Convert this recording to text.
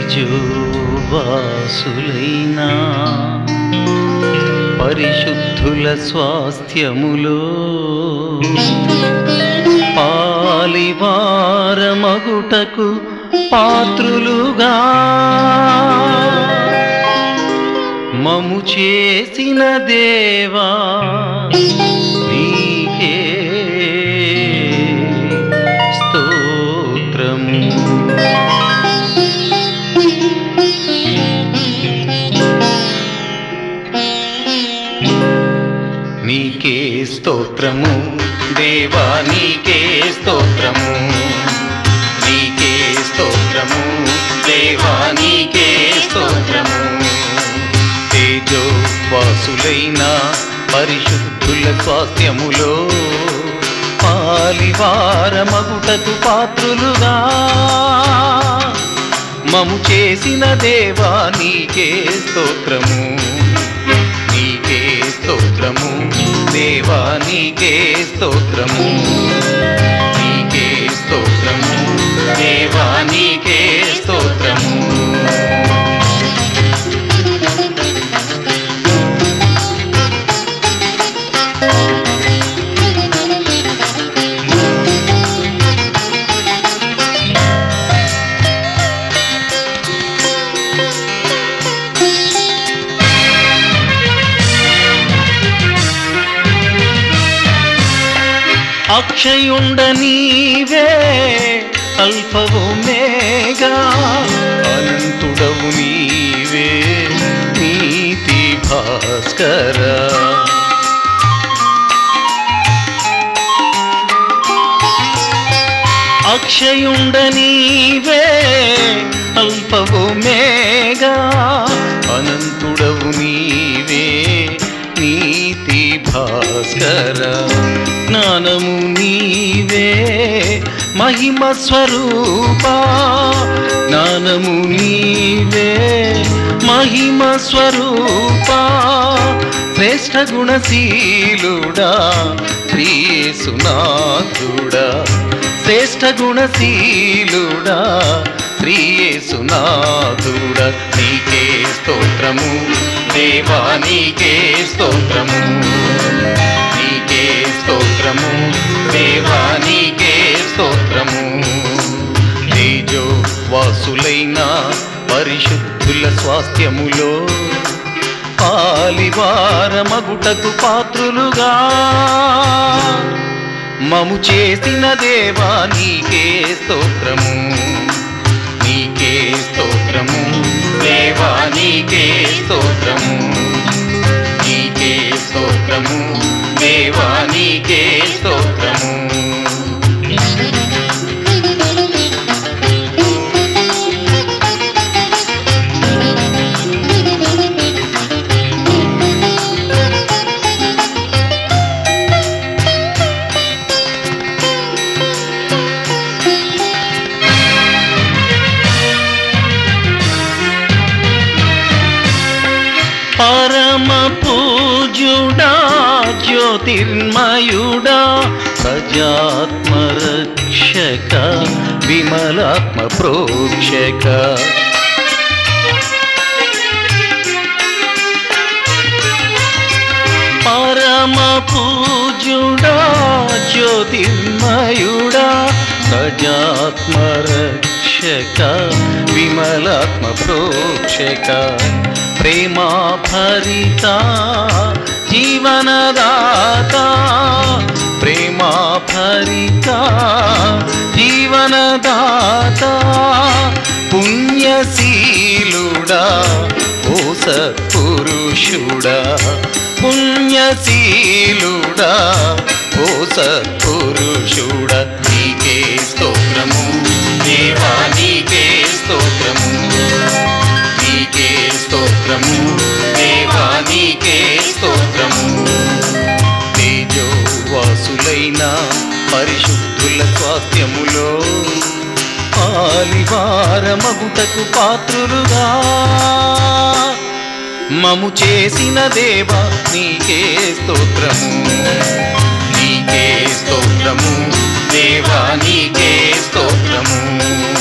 తేజోవాసులైనా పరిశుద్ధుల స్వాస్థ్యములో పాలివారమగుటకు పాత్రులుగా మము చేసిన దేవా నీకే స్తోత్రము నీకే స్తోత్రము దేవా నీకే స్తోత్రము నీకే స్తోత్రము దేవా నీకే స్తోత్రము తేజో వాసులైన పరిశుద్ధుల స్వాస్థ్యములో పాలివారమగుటకు పాత్రులుగా మము చేసిన దేవా నీకే స్తోత్రము నీకే స్తోత్రము దేవా నీకే స్తోత్రము నీకే స్తోత్రము దేవా నీకే స్తోత్రము అక్షయుండ నీవే అల్పవు మేఘా అనంతుడవు నీవే నీతి భాస్కర అక్షయుండ నీవే అల్పవు మేఘా అనంతుడవు నీవే నీతి భాస్కర జ్ఞానము నీవే మహిమ స్వరూప జ్ఞానము నీవే మహిమ స్వరూప శ్రేష్ఠ గుణశీలుడా శ్రీసునాథుడా శ్రేష్ఠ గుణశీలుడా శ్రీయేసునాథుడా నీకే స్తోత్రము దేవా నీకే స్తోత్రము నీకే స్తోత్రము దేవా నీకే స్తోత్రము తేజో వాసులైన పరిశుద్ధుల స్వాస్థ్యములో పాలివారమగుటకు పాత్రులుగా మము చేసిన దేవా నీకే స్తోత్రము నీకే స్తోత్రము దేవా నీకే స్తోత్రము నీకే స్తోత్రము దేవా నీకే స్తోత్రము పరమ పూజుడా జ్యోతిర్మయుడా సజాత్మ రక్షక విమలాత్మ ప్రోక్షక పరమ పూజుడా జ్యోతిర్మయుడా సజాత్మ రక్షక విమలాత్మ ప్రోక్షక ప్రేమా భరిత జీవనదాత ప్రేమా భరిత జీవనదాత పుణ్యశీలుడా ఓ సత్పురుషుడా పుణ్యశీలుడా ఓ సత్పురుషుడా నీకే స్తోత్రము దేవా నీకే స్తోత్రము నీకే స్తోత్రము దేవా నీకే స్తోత్రము తేజో వాసులైన పరిశుద్ధుల స్వాస్థ్యములో పాలివారమగుటకు పాత్రులుగా మము చేసిన దేవా నీకే స్తోత్రము నీకే స్తోత్రము దేవా నీకే స్తోత్రము